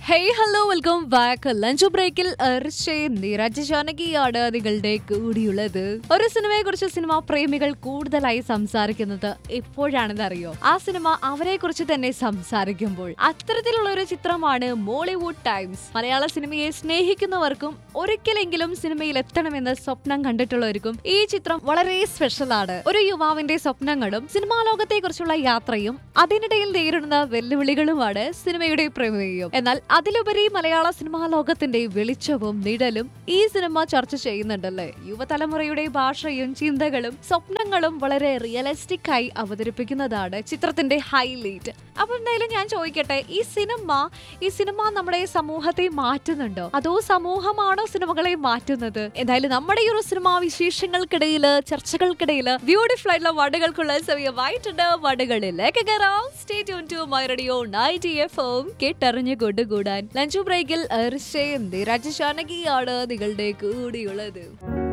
hey hello welcome back lunch ബ്രേക്കിൽ നിരജ ജാനകിയാണ് നിങ്ങളുടെ കൂടിയുള്ളത് ഒരു സിനിമയെ കുറിച്ച് സിനിമാ പ്രേമികൾ കൂടുതലായി സംസാരിക്കുന്നത് എപ്പോഴാണെന്ന് അറിയോ ആ സിനിമ അവരെ കുറിച്ച് തന്നെ സംസാരിക്കുമ്പോൾ അത്തരത്തിലുള്ള ഒരു ചിത്രമാണ് മോളിവുഡ് ടൈംസ് മലയാള സിനിമയെ സ്നേഹിക്കുന്നവർക്കും ഒരിക്കലെങ്കിലും സിനിമയിൽ എത്തണമെന്ന് സ്വപ്നം കണ്ടിട്ടുള്ളവർക്കും ഈ ചിത്രം വളരെ സ്പെഷ്യൽ ആണ് ഒരു യുവാവിന്റെ സ്വപ്നങ്ങളും സിനിമാ ലോകത്തെ കുറിച്ചുള്ള യാത്രയും അതിനിടയിൽ നേരിടുന്ന വെല്ലുവിളികളുമാണ് സിനിമയുടെ പ്രമേയം എന്നാൽ അതിലുപരി മലയാള സിനിമാ ലോകത്തിന്റെ വെളിച്ചവും നിഴലും ഈ സിനിമ ചർച്ച ചെയ്യുന്നുണ്ടല്ലേ യുവതലമുറയുടെ ഭാഷയും ചിന്തകളും സ്വപ്നങ്ങളും വളരെ റിയലിസ്റ്റിക് ആയി അവതരിപ്പിക്കുന്നതാണ് ചിത്രത്തിന്റെ ഹൈലൈറ്റ് അപ്പൊ എന്തായാലും ഞാൻ ചോദിക്കട്ടെ ഈ സിനിമ ഈ സിനിമ നമ്മുടെ സമൂഹത്തെ മാറ്റുന്നുണ്ടോ അതോ സമൂഹമാണോ സിനിമകളെ മാറ്റുന്നത് എന്തായാലും നമ്മുടെ ഈ ഒരു സിനിമാ വിശേഷങ്ങൾക്കിടയിൽ ചർച്ചകൾക്കിടയിൽ ബ്യൂട്ടിഫുൾ ആയിട്ടുള്ള വടുകൾക്കുള്ള സമയമായിട്ടുണ്ട് വടുകളിലേക്ക് കയറാം stay tune to my radio night F M കേട്ടറിഞ്ഞു കൊണ്ടുകൂടാൻ ലഞ്ച് ബ്രേക്കിൽ അർഷയും നിരജ് ജാനകിയാണ് നിങ്ങളുടെ കൂടിയുള്ളത്